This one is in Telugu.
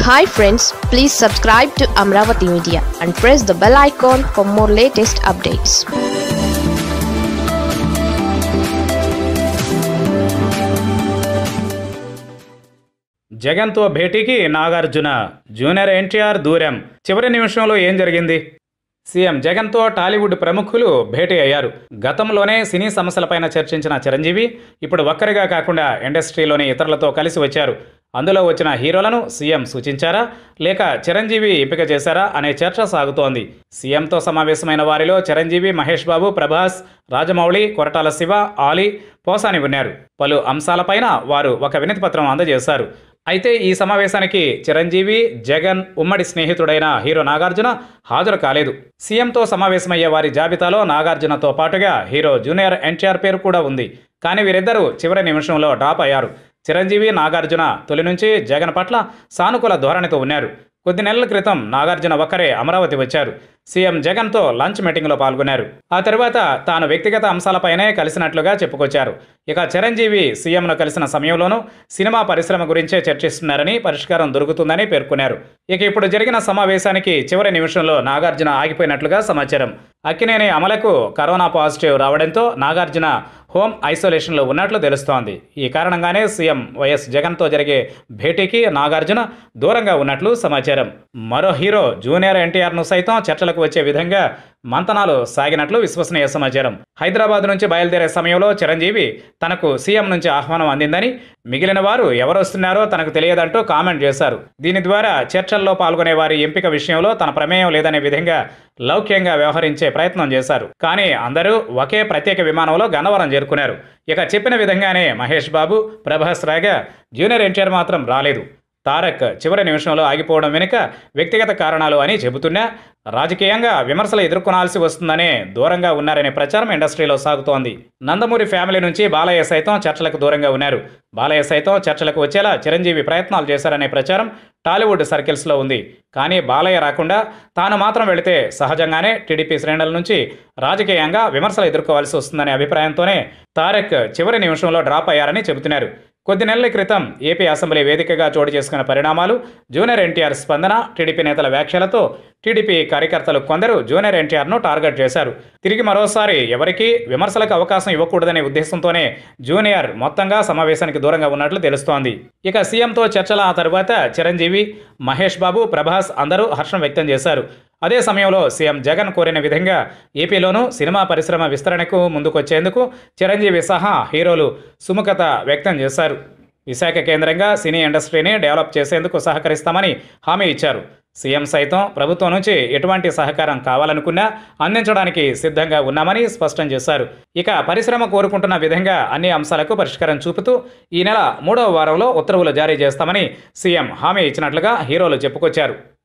hi friends please subscribe to Amaravati media and press the bell icon for more latest updates జగన్తో భేటీకి నాగార్జున జూనియర్ ఎన్టీఆర్ దూరం చివరి నిమిషంలో ఏం జరిగింది సీఎం జగన్తో టాలీవుడ్ ప్రముఖులు భేటీ అయ్యారు గతంలోనే సినీ సమస్యలపైన చర్చించిన చిరంజీవి ఇప్పుడు ఒక్కరిగా కాకుండా ఇండస్ట్రీలోని ఇతరులతో కలిసి వచ్చారు అందులో వచ్చిన హీరోలను సీఎం సూచించారా లేక చిరంజీవి ఎంపిక చేశారా అనే చర్చ సాగుతోంది సీఎంతో సమావేశమైన వారిలో చిరంజీవి మహేష్ బాబు ప్రభాస్ రాజమౌళి కొరటాల శివ ఆలీ పోసాని ఉన్నారు పలు అంశాలపైన వారు ఒక వినతి పత్రం అందజేశారు అయితే ఈ సమావేశానికి చిరంజీవి జగన్ ఉమ్మడి స్నేహితుడైన హీరో నాగార్జున హాజరు కాలేదు సీఎంతో సమావేశమయ్యే వారి జాబితాలో నాగార్జునతో పాటుగా హీరో జూనియర్ ఎన్టీఆర్ పేరు కూడా ఉంది కానీ వీరిద్దరూ చివరి నిమిషంలో డ్రాప్ అయ్యారు చిరంజీవి నాగార్జున తొలి నుంచి జగన్ పట్ల సానుకూల ధోరణితో ఉన్నారు కొద్ది నెలల క్రితం నాగార్జున ఒక్కరే అమరావతి వచ్చారు సీఎం జగన్తో లంచ్ మీటింగ్లో పాల్గొన్నారు ఆ తర్వాత తాను వ్యక్తిగత అంశాలపైనే కలిసినట్లుగా చెప్పుకొచ్చారు ఇక చిరంజీవి సీఎంను కలిసిన సమయంలోనూ సినిమా పరిశ్రమ గురించే చర్చిస్తున్నారని పరిష్కారం దొరుకుతుందని పేర్కొన్నారు ఇక ఇప్పుడు జరిగిన సమావేశానికి చివరి నిమిషంలో నాగార్జున ఆగిపోయినట్లుగా సమాచారం అక్కినేని అమలకు కరోనా పాజిటివ్ రావడంతో నాగార్జున హోమ్ ఐసోలేషన్లో ఉన్నట్లు తెలుస్తోంది ఈ కారణంగానే సీఎం వైఎస్ జగన్తో జరిగే భేటీకి నాగార్జున దూరంగా ఉన్నట్లు సమాచారం మరో హీరో జూనియర్ ఎన్టీఆర్ను సైతం చర్చలకు వచ్చే విధంగా మంతనాలు సాగినట్లు విశ్వసనీయ సమాచారం హైదరాబాద్ నుంచి బయలుదేరే సమయంలో చిరంజీవి తనకు సీఎం నుంచి ఆహ్వానం అందిందని మిగిలిన వారు ఎవరు వస్తున్నారో తనకు తెలియదంటూ కామెంట్ చేశారు దీని ద్వారా చర్చల్లో పాల్గొనే వారి ఎంపిక విషయంలో తన ప్రమేయం లేదనే విధంగా లౌక్యంగా వ్యవహరించే ప్రయత్నం చేశారు కానీ అందరూ ఒకే ప్రత్యేక విమానంలో గన్నవరం చేరుకున్నారు ఇక చెప్పిన విధంగానే మహేష్ బాబు ప్రభాస్ రాగా జూనియర్ ఎన్టీఆర్ మాత్రం రాలేదు తారక్ చివరి నిమిషంలో ఆగిపోవడం వెనుక వ్యక్తిగత కారణాలు అని చెబుతున్నా రాజకీయంగా విమర్శలు ఎదుర్కొనాల్సి వస్తుందనే దూరంగా ఉన్నారనే ప్రచారం ఇండస్ట్రీలో సాగుతోంది నందమూరి ఫ్యామిలీ నుంచి బాలయ్య సైతం చర్చలకు దూరంగా ఉన్నారు బాలయ్య సైతం చర్చలకు వచ్చేలా చిరంజీవి ప్రయత్నాలు చేశారనే ప్రచారం టాలీవుడ్ సర్కిల్స్లో ఉంది కానీ బాలయ్య రాకుండా తాను మాత్రం వెళితే సహజంగానే టీడీపీ శ్రేణుల నుంచి రాజకీయంగా విమర్శలు ఎదుర్కోవాల్సి వస్తుందనే అభిప్రాయంతోనే తారక్ చివరి నిమిషంలో డ్రాప్ అయ్యారని చెబుతున్నారు కొద్ది నెలల క్రితం ఏపీ అసెంబ్లీ వేదికగా చోటు చేసుకున్న పరిణామాలు జూనియర్ ఎన్టీఆర్ స్పందన టీడీపీ నేతల వ్యాఖ్యలతో టీడీపీ కార్యకర్తలు కొందరు జూనియర్ ఎన్టీఆర్ను టార్గెట్ చేశారు తిరిగి మరోసారి ఎవరికీ విమర్శలకు అవకాశం ఇవ్వకూడదనే ఉద్దేశంతోనే జూనియర్ మొత్తంగా సమావేశానికి దూరంగా ఉన్నట్లు తెలుస్తోంది ఇక సీఎంతో చర్చల ఆ తరువాత చిరంజీవి మహేష్ బాబు ప్రభాస్ అందరూ హర్షం వ్యక్తం చేశారు అదే సమయంలో సీఎం జగన్ కోరిన విధంగా ఏపీలోనూ సినిమా పరిశ్రమ విస్తరణకు ముందుకొచ్చేందుకు చిరంజీవి సహా హీరోలు సుముఖత వ్యక్తం చేశారు విశాఖ కేంద్రంగా సినీ ఇండస్ట్రీని డెవలప్ చేసేందుకు సహకరిస్తామని హామీ ఇచ్చారు సీఎం సైతం ప్రభుత్వం నుంచి ఎటువంటి సహకారం కావాలనుకున్నా అందించడానికి సిద్ధంగా ఉన్నామని స్పష్టం చేశారు ఇక పరిశ్రమ కోరుకుంటున్న విధంగా అన్ని అంశాలకు పరిష్కారం చూపుతూ ఈ నెల మూడవ వారంలో ఉత్తర్వులు జారీ చేస్తామని సీఎం హామీ ఇచ్చినట్లుగా హీరోలు చెప్పుకొచ్చారు